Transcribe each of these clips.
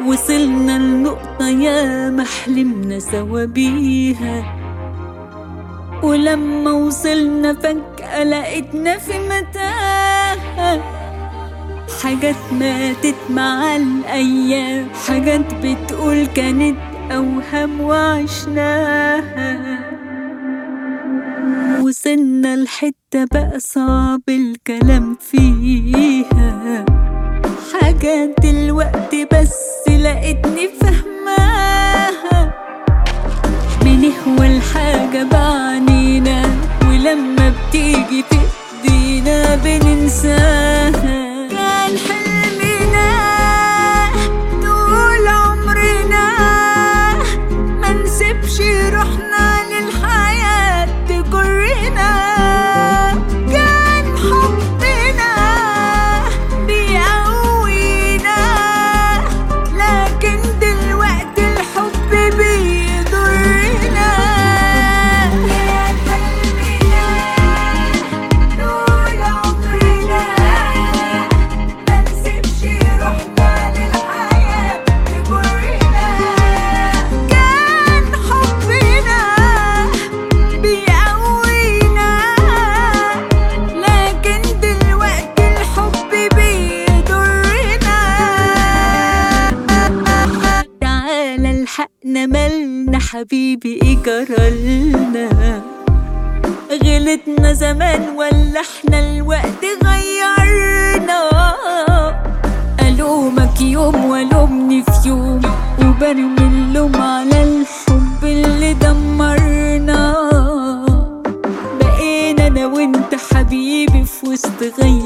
وصلنا لنقطة يا محلمنا سوا بيها ولما وصلنا فجأة لقيتنا في متاهة حاجات ماتت مع الأيام حاجات بتقول كانت أوهام وعشناها وصلنا لحتة بقى صعب الكلام فيها حاجات دلوقتي بس لقيتني فهماها بنهوى الحاجة بعنينا ولما بتيجي في ايدينا بننساها كان حلمنا طول عمرنا ما نسيبش روحنا للحياة تجرنا كان حبنا بيقوينا لكن دلوقتي الحب بيضرنا كان حلمنا طول عمرنا ما نسيبش روحنا للحياة تجرنا كان حبنا بيقوينا لكن دلوقتي الحب بيضرنا تعالى الحقنا مالنا حبيبي ايه جرالنا غلطنا زمان ولا احنا الوقت غيرنا ألومك يوم ولومني في يوم وبرمي اللوم على الحب اللي دمرنا بقينا انا وانت حبيبي في وسط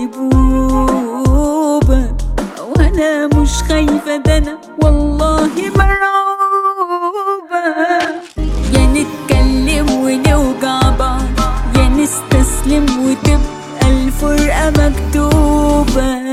غيبوبة وانا مش خايفة ده انا والله مرعوبة يا نتكلم ونوجع بعض يا نستسلم وتبقى الفرقة مكتوبة